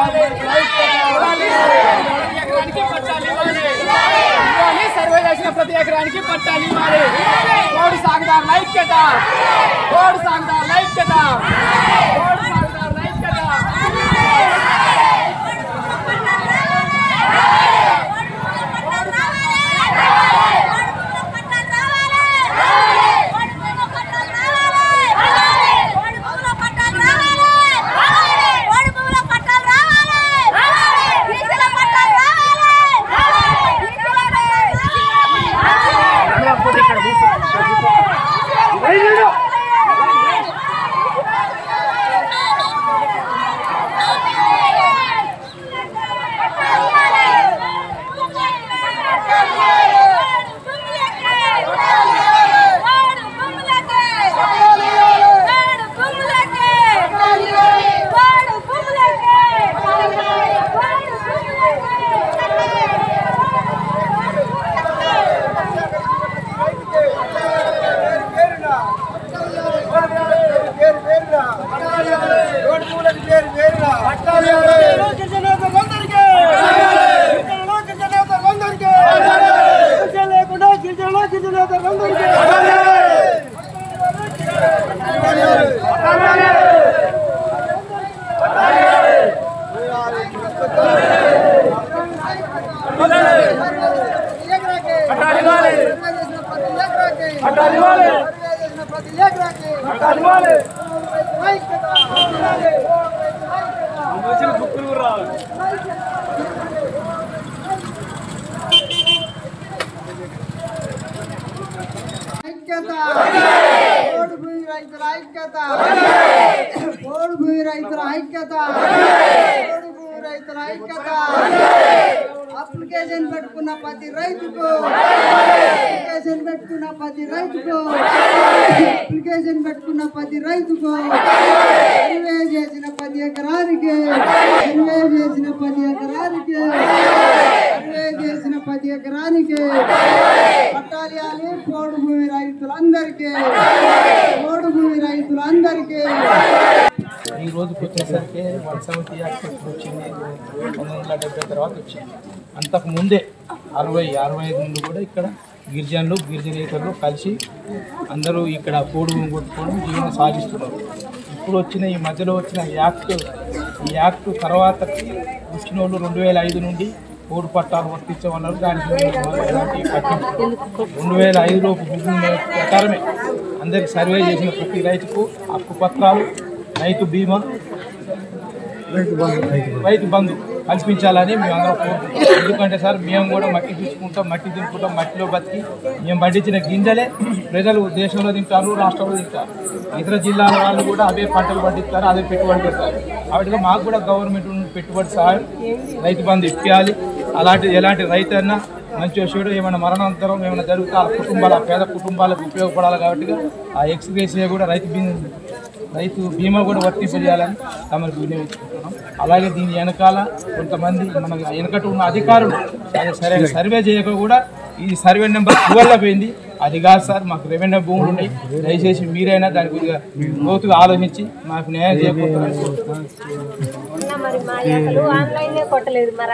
ఎకరానికి పట్టాలి ఇవ్వాలి. ఇవ్వాలి. సర్వే చేసిన ప్రతి ఎకరానికి పట్టాలి ఇవ్వాలి కోడి సాగుదారుల ఐక్యత కోడి సాగుదారుల ఐక్యత కోడి సాగుదారుల ఐక్యత ఐక్యత ఓడు భూమి రైతుల ఐక్యత ఓడు భూమి రైతుల ఐక్యత ఓడు భూమి రైతుల ఐక్యత అప్లికేషన్ పెట్టుకున్న ప్రతి రైతుకు అప్లికేషన్ పెట్టుకున్న ప్రతి రైతుకు అప్లికేషన్ పెట్టుకున్న ప్రతి రైతుకు సర్వే చేసిన ప్రతి ఎకరానికి సర్వే చేసిన ప్రతి ఎకరానికి సర్వే చేసిన ప్రతి ఎకరానికి పట్టాలి అని పోడు భూమి రైతులందరికీ పోడు భూమి రైతులందరికీ ఈ రోజుకి వచ్చేసరికి వన్ సెవెంటీ యాక్ట్ వచ్చింది పంతొమ్మిది వందల డెబ్బై తర్వాత వచ్చింది అంతకు ముందే అరవై అరవై ఐదు ముందు కూడా ఇక్కడ గిరిజనులు గిరిజనేతలు కలిసి అందరూ ఇక్కడ కోడి భూమి కొట్టుకోవడం జీవనం సాగిస్తున్నారు ఇప్పుడు వచ్చిన ఈ మధ్యలో వచ్చిన యాక్ట్ ఈ యాక్ట్ తర్వాత వచ్చిన వాళ్ళు రెండు వేల ఐదు నుండి కోడి పట్టాలు వర్తించమన్నారు దానికి ఎలాంటి పట్టింపు రెండు వేల ఐదు లోపు భూమి ప్రకారమే అందరికి సర్వే చేసిన ప్రతి రైతుకు హక్కు పత్రాలు రైతు బీమా రైతు బంధు కల్పించాలని మేము అందరం కోరుకుంటాం ఎందుకంటే సార్ మేము కూడా మట్టి చూసుకుంటాం మట్టి తినుకుంటాం మట్టిలో బతికి మేము పండించిన గింజలే ప్రజలు దేశంలో తింటారు రాష్ట్రంలో తింటారు ఇతర జిల్లాల వాళ్ళు కూడా అవే పంటలు పండిస్తారు అదే పెట్టుబడి పెడతారు కాబట్టి మాకు కూడా గవర్నమెంట్ నుండి పెట్టుబడి సహాయం రైతు బంధు ఇప్పించాలి అలాంటి ఎలాంటి రైతు అన్నా మంచి వచ్చాడు ఏమైనా మరణాంతరం ఏమైనా జరిగితే ఆ కుటుంబాల పేద కుటుంబాలకు ఉపయోగపడాలి కాబట్టి ఆ ఎక్స్గ్రేసియా కూడా రైతు బీ రైతు బీమా కూడా వర్తింపజేయాలని తమకు వినియోగించుకుంటున్నాం అలాగే దీని వెనకాల కొంతమంది మన వెనకట ఉన్న అధికారులు అది సరైన సర్వే చేయక కూడా ఈ సర్వే నెంబర్ వల్ల పోయింది అది కాదు సార్ మాకు రెవెన్యూ భూములు ఉన్నాయి దయచేసి మీరైనా దాని కొద్దిగా లోతుగా ఆలోచించి మాకు న్యాయం చేయకపోతారని కోరుతున్నాను. మరి మా అసలు ఆన్లైన్ కొట్టలేదు మరి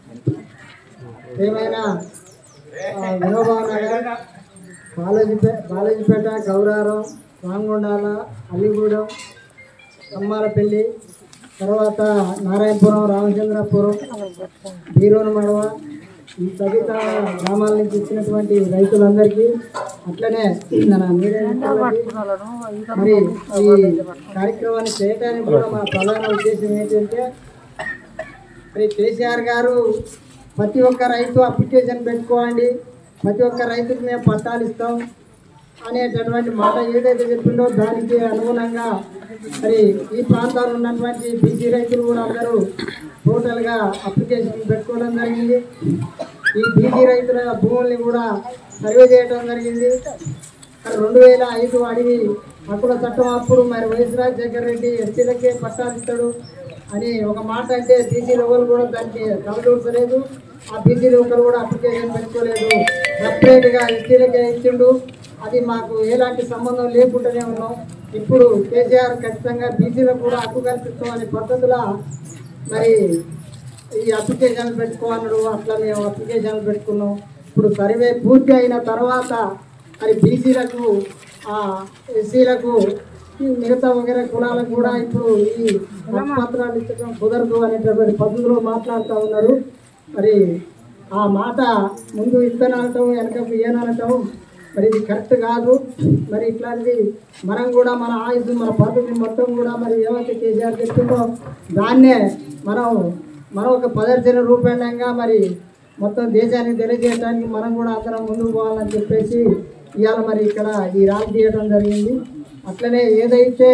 ఏమైనా ఆ, వినోబా నగర్ బాలాజీపేట బాలాజీపేట గౌరారం రామగుండాల అల్లిగూడెం కమ్మాలపల్లి తర్వాత నారాయణపురం రామచంద్రపురం బీరోను మడవ ఈ తదితర గ్రామాల నుంచి వచ్చినటువంటి రైతులందరికీ అట్లనే మన మీడియా మిత్రులకి మరి ఈ కార్యక్రమాన్ని చేయడానికి కూడా మా ప్రధాన ఉద్దేశం ఏంటంటే మరి కేసీఆర్ గారు ప్రతి ఒక్క రైతు అప్లికేషన్ పెట్టుకోండి ప్రతి ఒక్క రైతుకు మేము పట్టాలు ఇస్తాం అనేటటువంటి మాట ఏదైతే చెప్పిండో దానికి అనుగుణంగా మరి ఈ ప్రాంతాల్లో ఉన్నటువంటి బీసీ రైతులు కూడా అందరూ టోటల్గా అప్లికేషన్ పెట్టుకోవడం జరిగింది ఈ బీసీ రైతుల భూముల్ని కూడా సర్వే చేయడం జరిగింది మరి రెండు వేల ఐదు అడిగి హక్కుల చట్టం అప్పుడు మరి వైఎస్ రాజశేఖర రెడ్డి ఎస్టీలకే పట్టాలు ఇస్తాడు అని ఒక మాట అంటే బీసీలు ఎవరు కూడా దానికి తలదూర్చలేదు ఆ బీసీలు ఒకరు కూడా అప్లికేషన్ పెట్టుకోలేదు సపరేట్గా ఎస్టీలకే ఇచ్చిండు అది మాకు ఎలాంటి సంబంధం లేకుండానే ఉన్నాం ఇప్పుడు కేసీఆర్ ఖచ్చితంగా బీసీలకు కూడా హక్కు కల్పిస్తామనే పద్ధతిలో మరి ఈ అప్లికేషన్లు పెట్టుకోమన్నాడు అట్లా మేము అప్లికేషన్లు పెట్టుకున్నాం ఇప్పుడు సర్వే పూర్తి అయిన తర్వాత మరి బీసీలకు ఎస్సీలకు ఈ మిగతా వగైరా కులాలకు కూడా ఇప్పుడు ఈ పత్రాలు ఇచ్చడం కుదరదు అనేటటువంటి పద్ధతిలో మాట్లాడుతూ ఉన్నారు మరి ఆ మాట ముందు ఇస్తానటం వెనక ఇయ్యనటం మరి ఇది కరెక్ట్ కాదు మరి ఇట్లాంటిది మనం కూడా మన ఆయుధ మన పద్ధతి మొత్తం కూడా మరి ఏమైతే కేసీఆర్ చెప్తుందో దాన్నే మనం మనం ఒక ప్రదర్శన రూపేణంగా మరి మొత్తం దేశానికి తెలియజేయడానికి మనం కూడా అందరం ముందుకు పోవాలని చెప్పేసి ఇవాళ మరి ఇక్కడ ఈ ర్యాలీ తీయడం జరిగింది అట్లనే ఏదైతే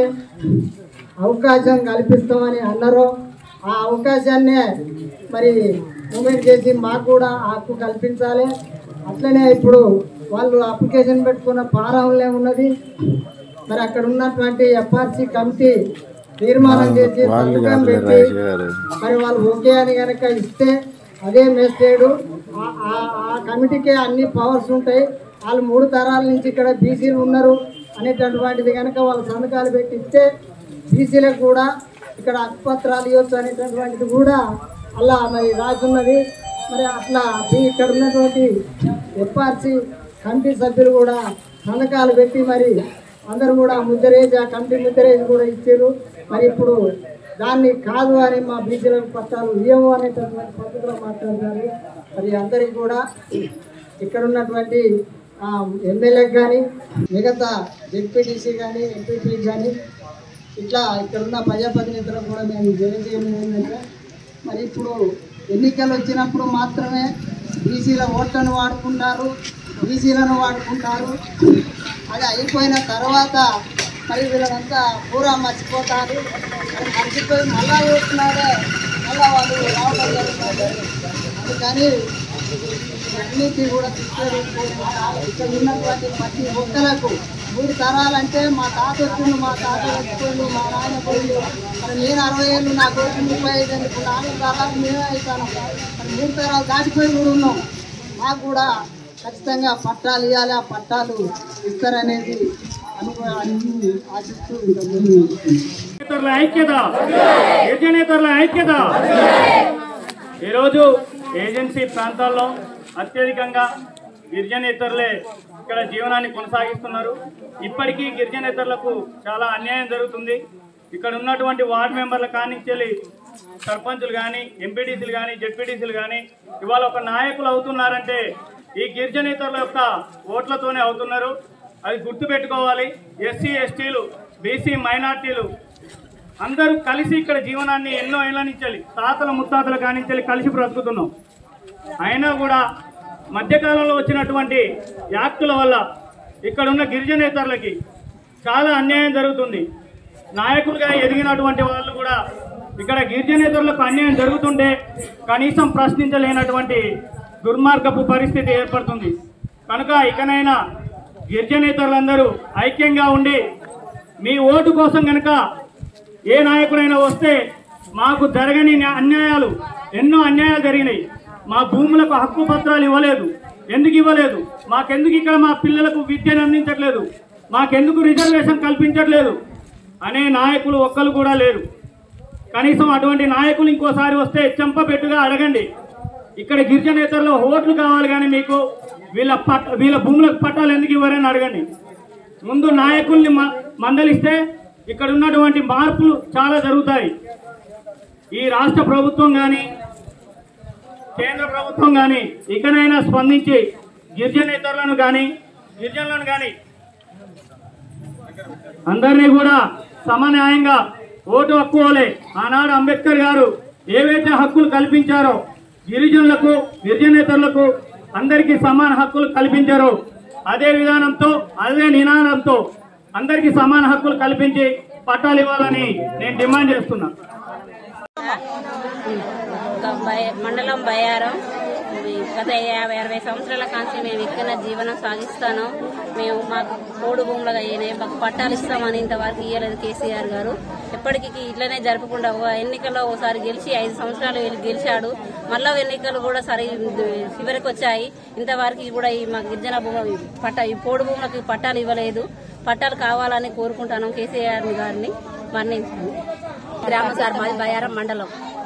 అవకాశం కల్పిస్తామని అన్నారో ఆ అవకాశాన్నే మరి మూమెంట్ చేసి మాకు కూడా ఆ హక్కు కల్పించాలి అట్లనే ఇప్పుడు వాళ్ళు అప్లికేషన్ పెట్టుకున్న ఫారంలే ఉన్నది మరి అక్కడ ఉన్నటువంటి ఎఫ్ఆర్సి కమిటీ తీర్మానం చేసి సంతకం పెట్టి మరి వాళ్ళు ఓకే అని కనుక ఇస్తే అదే మెసేజ్ ఆ కమిటీకే అన్ని పవర్స్ ఉంటాయి వాళ్ళు మూడు తరాల నుంచి ఇక్కడ బీసీలు ఉన్నారు అనేటటువంటిది కనుక వాళ్ళు సంతకాలు పెట్టి ఇస్తే బీసీలకు కూడా ఇక్కడ హక్కుపత్రాలు ఇవ్వచ్చు అనేటటువంటిది కూడా అలా మరి రాసున్నది మరి అట్లా ఈ ఇక్కడ ఉన్నటువంటి ఎఫ్ఆర్సి కమిటీ సభ్యులు కూడా సంతకాలు పెట్టి మరి అందరూ కూడా ముద్రేజ్ ఆ కమిటీ ముద్రేజ్ కూడా ఇచ్చారు మరి ఇప్పుడు దాన్ని కాదు అని మా బీసీలకు పట్టాలు ఇవ్వము అనేటటువంటి పద్ధతిలో మాట్లాడుతున్నారు మరి అందరికీ కూడా ఇక్కడ ఉన్నటువంటి ఎమ్మెల్యేకి కానీ మిగతా జెడ్పీటీసీ కానీ ఎంపీపీ కానీ ఇట్లా ఇక్కడ ఉన్న ప్రజాప్రతినిధులకు కూడా మేము తెలియజేయడం ఏంటంటే మరి ఇప్పుడు ఎన్నికలు వచ్చినప్పుడు మాత్రమే బీసీల ఓట్లను వాడుకుంటారు బీసీలను వాడుకుంటారు అది అయిపోయిన తర్వాత మరి వీళ్ళంతా పూరా మర్చిపోతారు మరి మర్చిపోయి మళ్ళా చూస్తున్నాడే మళ్ళా వాళ్ళు రావడం జరుగుతుంది అందుకని అన్నిటి కూడా తీసుకెళ్ళి ఇక్కడ ఉన్నటువంటి ప్రతి ఒక్కలకు మూడు తరాలంటే మా తాత వచ్చిండు మా తాత వచ్చిండు మా నాయన పోయిండు మరి నేను అరవై ఏళ్ళు నా కొడుకు ముప్పై ఐదు ఏళ్ళు ఇప్పుడు నాలుగు తరాలు మేమే అవుతాను మరి మూడు తరాలు దాటిపోయి కూడా ఉన్నాం మాకు కూడా ఖచ్చితంగా పట్టాలు ఇవ్వాలి ఆ పట్టాలు ఇస్తారనేది అనుకో అన్ని ఆశిస్తూ ఇంతకుముందు నేతల ఐక్యత గిరిజనేతల ఐక్యత ఈరోజు ఏజెన్సీ ప్రాంతాల్లో అత్యధికంగా గిరిజనేతరులే ఇక్కడ జీవనాన్ని కొనసాగిస్తున్నారు ఇప్పటికీ గిరిజనేతరులకు చాలా అన్యాయం జరుగుతుంది ఇక్కడ ఉన్నటువంటి వార్డు మెంబర్ల కానించెల్లి సర్పంచులు కానీ ఎంపీటీసీలు కానీ జెడ్పీటీసీలు కానీ ఇవాళ ఒక నాయకులు అవుతున్నారంటే ఈ గిరిజనేతరుల యొక్క ఓట్లతోనే అవుతున్నారు అది గుర్తుపెట్టుకోవాలి ఎస్సీ ఎస్టీలు బీసీ మైనార్టీలు అందరూ కలిసి ఇక్కడ జీవనాన్ని ఎన్నో ఏళ్ళ నుంచి తాతల ముత్తాతల కానించి కలిసి బ్రతుకుతున్నాం అయినా కూడా మధ్యకాలంలో వచ్చినటువంటి యాక్టుల వల్ల ఇక్కడ ఉన్న గిరిజనేతరులకి చాలా అన్యాయం జరుగుతుంది నాయకులుగా ఎదిగినటువంటి వాళ్ళు కూడా ఇక్కడ గిరిజనేతరులకు అన్యాయం జరుగుతుంటే కనీసం ప్రశ్నించలేనటువంటి దుర్మార్గపు పరిస్థితి ఏర్పడుతుంది కనుక ఇకనైనా గిరిజనేతరులందరూ ఐక్యంగా ఉండి మీ ఓటు కోసం కనుక ఏ నాయకుడైనా వస్తే మాకు జరగని న్యా- అన్యాయాలు ఎన్నో అన్యాయాలు జరిగినాయి మా భూములకు హక్కు పత్రాలు ఇవ్వలేదు ఎందుకు ఇవ్వలేదు మాకెందుకు ఇక్కడ మా పిల్లలకు విద్యను అందించట్లేదు మాకెందుకు రిజర్వేషన్ కల్పించట్లేదు అనే నాయకులు ఒక్కరు కూడా లేరు కనీసం అటువంటి నాయకులు ఇంకోసారి వస్తే చెంపపెట్టుగా అడగండి ఇక్కడ గిరిజనేతల్లో ఓట్లు కావాలి కానీ మీకు వీళ్ళ పట్ వీళ్ళ భూములకు పట్టాలు ఎందుకు ఇవ్వరని అడగండి ముందు నాయకుల్ని మ- మందలిస్తే ఇక్కడ ఉన్నటువంటి మార్పులు చాలా జరుగుతాయి ఈ రాష్ట్ర ప్రభుత్వం కానీ కేంద్ర ప్రభుత్వం కానీ ఇకనైనా స్పందించి గిరిజనేతరులను కానీ గిరిజనులను కానీ అందరినీ కూడా సమన్యాయంగా ఓటు హక్కు వలె ఆనాడు అంబేద్కర్ గారు ఏవైతే హక్కులు కల్పించారో గిరిజనులకు గిరిజనేతరులకు అందరికీ సమాన హక్కులు కల్పించారో అదే విధానంతో అదే నినాదంతో అందరికీ సమాన హక్కులు కల్పించి పట్టాలు ఇవ్వాలని నేను డిమాండ్ చేస్తున్నా ఒక బయ- మండలం బయారం ఇది గత యాభై అరవై సంవత్సరాల కాంచి మేము ఇక్కడ జీవనం సాగిస్తాను మేము మాకు కోడు భూములుగా అయినాయి మాకు పట్టాలు ఇస్తామని ఇంతవరకు ఇయ్యలేదు కేసీఆర్ గారు ఎప్పటికీ ఇట్లనే జరపకుండా ఓ ఎన్నికల్లో ఒకసారి గెలిచి ఐదు సంవత్సరాలు వెళ్ళి గెలిచాడు మళ్ళా ఎన్నికలు కూడా సరి చివరికి వచ్చాయి ఇంతవరకు కూడా ఈ మా గిరిజన భూములు పట్ట ఈ పోడు భూములకు పట్టాలు ఇవ్వలేదు పట్టాలు కావాలని కోరుకుంటాను కేసీఆర్ గారిని మరణించండి గ్రామ సార్ మాది బయారం మండలం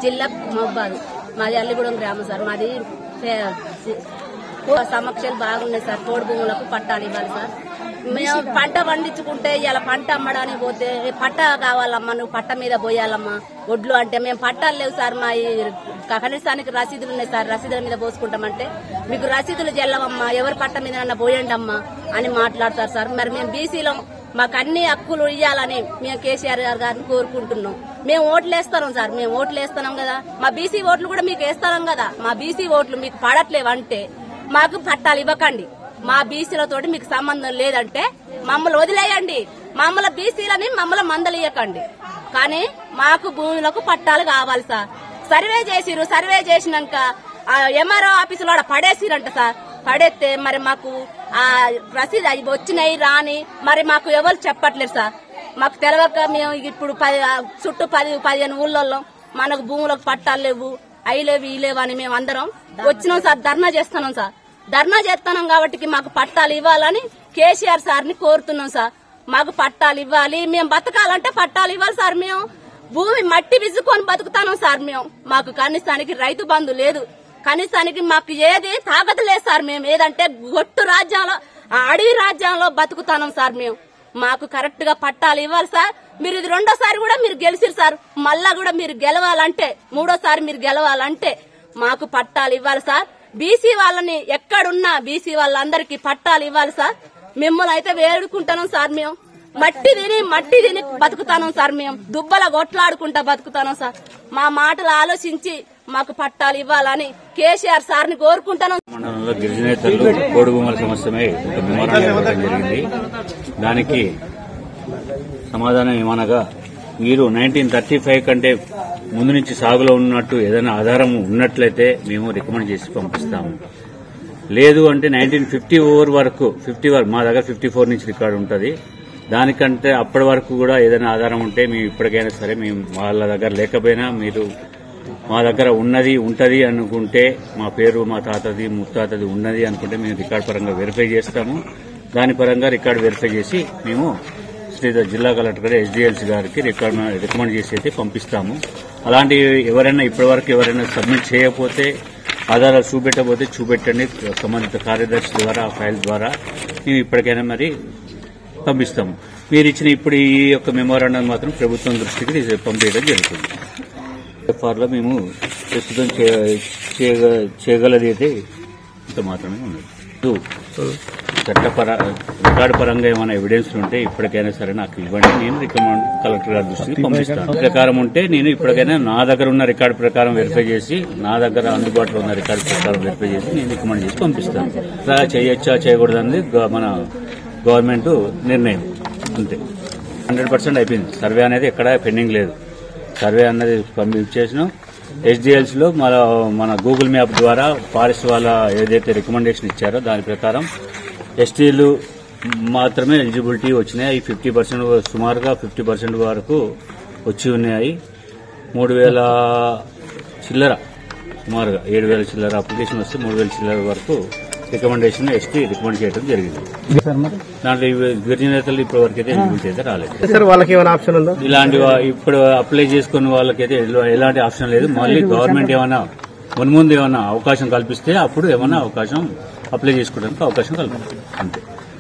జిల్లా మహబాద్ మాది అల్లిగూడెం గ్రామం సార్ మాది చే- సమక్షాలు బాగున్నాయి సార్ కోడి భూములకు పట్టాలు ఇవ్వాలి సార్ మేము పంట పండించుకుంటే ఇలా పంట అమ్మడానికి పోతే పట్ట కావాలమ్మా నువ్వు పట్ట మీద పోయాలమ్మా ఒడ్లు అంటే మేము పట్టాలు లేవు సార్ మా ఈ కనీసానికి రసీదులు ఉన్నాయి సార్ రసీదుల మీద పోసుకుంటామంటే మీకు రసీదులు చెల్లవమ్మా ఎవరి పట్ట మీద పోయండి అమ్మా అని మాట్లాడతారు సార్ మరి మేము బీసీలో మాకు అన్ని హక్కులు ఇవ్వాలని మేము కేసీఆర్ గారు గారిని కోరుకుంటున్నాం మేము ఓట్లు వేస్తున్నాం సార్ మేము ఓట్లు వేస్తున్నాం కదా మా బీసీ ఓట్లు కూడా మీకు వేస్తున్నాం కదా మా బీసీ ఓట్లు మీకు పడట్లేవంటే మాకు పట్టాలు ఇవ్వకండి మా బీసీలతోటి మీకు సంబంధం లేదంటే మమ్మల్ని వదిలేయండి మమ్మల్ని బీసీలని మమ్మల్ని మందలియకండి కానీ మాకు భూములకు పట్టాలు కావాలి సార్ సర్వే చేసిరు సర్వే చేసినాక ఎంఆర్ఓ ఆఫీసులో ఆడ పడేసిరంట సార్ పడేస్తే మరి మాకు ఆ రసీదు అవి వచ్చినాయి రాని మరి మాకు ఎవరు చెప్పట్లేదు సార్ మాకు తెలవక మేము ఇప్పుడు పది ఆ చుట్టూ పది పదిహేను ఊళ్ళల్లో మనకు భూములకు పట్టాలు లేవు అవి లేవు ఈ లేవు అని మేము అందరం వచ్చినాం సార్ ధర్నా చేస్తున్నాం సార్ ధర్నా చేస్తున్నాం కాబట్టి మాకు పట్టాలు ఇవ్వాలని కేసీఆర్ సార్ని కోరుతున్నాం సార్ మాకు పట్టాలు ఇవ్వాలి మేము బతకాలంటే పట్టాలు ఇవ్వాలి సార్ మేము భూమి మట్టి విసుకొని బతుకుతాను సార్ మేము మాకు కనీసానికి రైతు బంధు లేదు కనీసానికి మాకు ఏది తాగత లేదు సార్ మేము ఏదంటే గొట్టు రాజ్యంలో ఆ అడవి రాజ్యంలో బతుకుతాం సార్ మేము మాకు కరెక్ట్ గా పట్టాలు ఇవ్వాలి సార్ మీరు ఇది రెండోసారి కూడా మీరు గెలిచిరు సార్ మళ్ళా కూడా మీరు గెలవాలంటే మూడోసారి మీరు గెలవాలంటే మాకు పట్టాలు ఇవ్వాలి సార్ బీసీ వాళ్ళని ఎక్కడున్నా బీసీ వాళ్ళందరికీ పట్టాలు ఇవ్వాలి సార్ మిమ్మల్ని అయితే వేడుకుంటాను సార్ మేము మట్టి తిని మట్టి తిని బతుకుతాను సార్ మేము దుబ్బల కొట్లాడుకుంటా బతుకుతాను సార్ మా మాటలు ఆలోచించి మాకు పట్టాలు ఇవ్వాలని కేసీఆర్ సార్ని కోరుకుంటాను మండలంలో గిరిజనేతలు కోడి భూముల సమస్యమై ఒక మెమోరాండం ఇవ్వడం జరిగింది దానికి సమాధానం ఏమనగా మీరు నైన్టీన్ థర్టీ ఫైవ్ కంటే ముందు నుంచి సాగులో ఉన్నట్టు ఏదైనా ఆధారం ఉన్నట్లయితే మేము రికమెండ్ చేసి పంపిస్తాము లేదు అంటే నైన్టీన్ ఫిఫ్టీ ఓవర్ వరకు ఫిఫ్టీ వరకు మా దగ్గర ఫిఫ్టీ ఫోర్ నుంచి రికార్డు ఉంటుంది దానికంటే అప్పటి వరకు కూడా ఏదైనా ఆధారం ఉంటే మేము ఇప్పటికైనా సరే మేము వాళ్ళ దగ్గర లేకపోయినా మీరు మా దగ్గర ఉన్నది ఉంటది అనుకుంటే మా పేరు మా తాతది ముత్తాతది ఉన్నది అనుకుంటే మేము రికార్డ్ పరంగా వెరిఫై చేస్తాము దాని పరంగా రికార్డ్ వెరిఫై చేసి మేము శ్రీధర్ జిల్లా కలెక్టర్ గారు ఎస్డిఎల్సీ గారికి రికార్డ్ రికమెండ్ చేసి అయితే పంపిస్తాము అలాంటి ఎవరైనా ఇప్పటివరకు ఎవరైనా సబ్మిట్ చేయకపోతే ఆధారాలు చూపెట్టకపోతే చూపెట్టండి సంబంధిత కార్యదర్శి ద్వారా ఆ ఫైల్ ద్వారా మేము ఇప్పటికైనా మరి పంపిస్తాము మీరు ఇచ్చిన ఇప్పుడు ఈ యొక్క మెమోరాండం మాత్రం ప్రభుత్వం దృష్టికి తీసు- పంపించడం జరుగుతుంది ఎఫ్ఆర్లో మేము ప్రస్తుతం చే- చేయగ- చేయగలది అయితే ఇంత మాత్రమే ఉన్నది ఇది చట్టపర రికార్డు పరంగా ఏమైనా ఎవిడెన్స్ ఉంటే ఇప్పటికైనా సరే నాకు ఇవ్వండి నేను రికమెండ్ కలెక్టర్ గారి దృష్టికి పంపిస్తాను ప్రకారం ఉంటే నేను ఇప్పటికైనా నా దగ్గర ఉన్న రికార్డు ప్రకారం వెరిఫై చేసి నా దగ్గర అందుబాటులో ఉన్న రికార్డు ప్రకారం వెరిఫై చేసి నేను రికమెండ్ చేసి పంపిస్తాను ఇలా చేయొచ్చా చేయకూడదన్నది గ- మన గవర్నమెంట్ నిర్ణయం అంతే హండ్రెడ్ పర్సెంట్ అయిపోయింది సర్వే అనేది ఎక్కడ పెండింగ్ లేదు సర్వే అన్నది పంపించేసినాం హెచ్డిఎల్స్ లో మన మన గూగుల్ మ్యాప్ ద్వారా ఫారెస్ట్ వాళ్ళ ఏదైతే రికమెండేషన్ ఇచ్చారో దాని ప్రకారం ఎస్టీలు మాత్రమే ఎలిజిబిలిటీ వచ్చినాయి అవి ఫిఫ్టీ పర్సెంట్ సుమారుగా ఫిఫ్టీ పర్సెంట్ వరకు వచ్చి ఉన్నాయి మూడు వేల చిల్లర సుమారుగా ఏడు వేల చిల్లర అప్లికేషన్ వస్తే మూడు వేల చిల్లర వరకు రికమెండేషన్ ఎస్టీ రికమెండ్ చేయడం జరిగింది దాంట్లో ఇవి గిరిజనేతలు ఇప్పటి వరకు అయితే ఎలిజిబిలిటీ అయితే రాలేదు సార్ వాళ్ళకి ఏమైనా ఆప్షన్ ఉందా ఇలాంటి వా- ఇప్పుడు అప్లై చేసుకున్న వాళ్ళకైతే ఎల- ఎలాంటి ఆప్షన్ లేదు మళ్ళీ గవర్నమెంట్ ఏమైనా మున్ముందు ఏమైనా అవకాశం కల్పిస్తే అప్పుడు ఏమైనా అవకాశం అప్లై చేసుకోవడానికి అవకాశం కల్పిస్తుంది అంతే